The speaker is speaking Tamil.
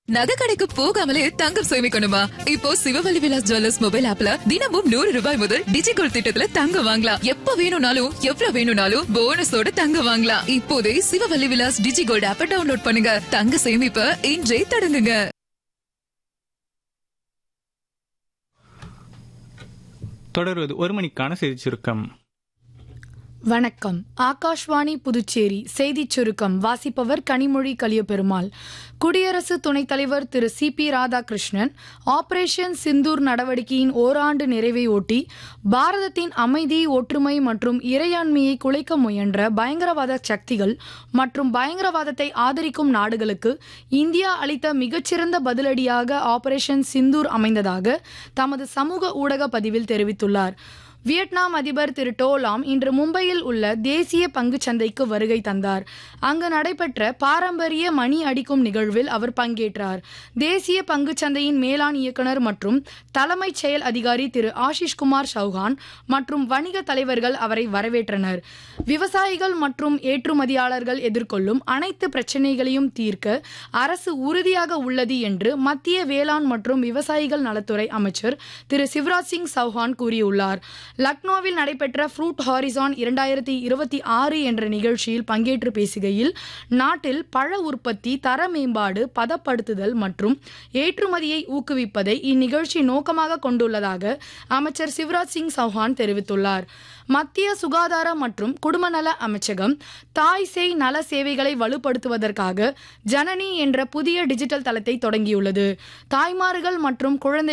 நகை கடைக்கு போகாமலே தங்கம் சேமிக்கணுமா இப்போ சிவவழி விலாஸ் ஜுவல்லர்ஸ் மொபைல் ஆப்ல தினமும் நூறு ரூபாய் முதல் டிஜிகோல் திட்டத்துல தங்கம் வாங்கலாம் எப்ப வேணும்னாலும் எவ்வளவு வேணும்னாலும் போனஸோட தங்கம் வாங்கலாம் இப்போதே சிவவழி விலாஸ் டிஜிகோல்ட் ஆப்பை டவுன்லோட் பண்ணுங்க தங்க சேமிப்ப இன்றே தொடங்குங்க தொடர்வது ஒரு மணிக்கான செய்தி சுருக்கம் வணக்கம் ஆகாஷ்வாணி புதுச்சேரி செய்திச் சுருக்கம் வாசிப்பவர் கனிமொழி கலியபெருமாள் குடியரசு துணைத் தலைவர் Thiru C P Radhakrishnan operation Sindoor நடவடிக்கையின் ஓராண்டு நிறைவை ஒட்டி பாரதத்தின் அமைதி ஒற்றுமை மற்றும் இறையாண்மையை குலைக்க முயன்ற பயங்கரவாத சக்திகள் மற்றும் பயங்கரவாதத்தை ஆதரிக்கும் நாடுகளுக்கு இந்தியா அளித்த மிகச்சிறந்த பதிலடியாக ஆபரேஷன் சிந்தூர் அமைந்ததாக தமது சமூக ஊடக பதிவில் தெரிவித்துள்ளார் வியட்நாம் அதிபர் திரு டோலாம் இன்று மும்பையில் உள்ள தேசிய பங்குச் சந்தைக்கு வருகை தந்தார் அங்கு நடைபெற்ற பாரம்பரிய மணி அடிக்கும் நிகழ்வில் அவர் பங்கேற்றார் தேசிய பங்குச் சந்தையின் மேலாண் இயக்குனர் மற்றும் தலைமைச் செயல் அதிகாரி திரு ஆஷிஷ் குமார் சௌஹான் மற்றும் வணிக தலைவர்கள் அவரை வரவேற்றனர் விவசாயிகள் மற்றும் ஏற்றுமதியாளர்கள் எதிர்கொள்ளும் அனைத்து பிரச்சினைகளையும் தீர்க்க அரசு உறுதியாக உள்ளது என்று மத்திய வேளாண் மற்றும் விவசாயிகள் நலத்துறை அமைச்சர் திரு சிவராஜ் சிங் சௌஹான் கூறியுள்ளார் லக்னோவில் நடைபெற்ற ஃப்ரூட் ஹாரிசான் இரண்டாயிரத்தி இருபத்தி ஆறு என்ற நிகழ்ச்சியில் பங்கேற்று பேசுகையில் நாட்டில் பழ உற்பத்தி தர மேம்பாடு பதப்படுத்துதல் மற்றும் ஏற்றுமதியை ஊக்குவிப்பதை இந்நிகழ்ச்சி நோக்கமாக கொண்டுள்ளதாக அமைச்சர் சிவராஜ் சிங் சௌஹான் தெரிவித்துள்ளார் மத்திய சுகாதார மற்றும் குடும்ப நல அமைச்சகம் தாய் சேய் நல சேவைகளை வலுப்படுத்துவதற்காக ஜனனி என்ற புதிய டிஜிட்டல் தளத்தை தொடங்கியுள்ளது தாய்மார்கள் மற்றும் குழந்தை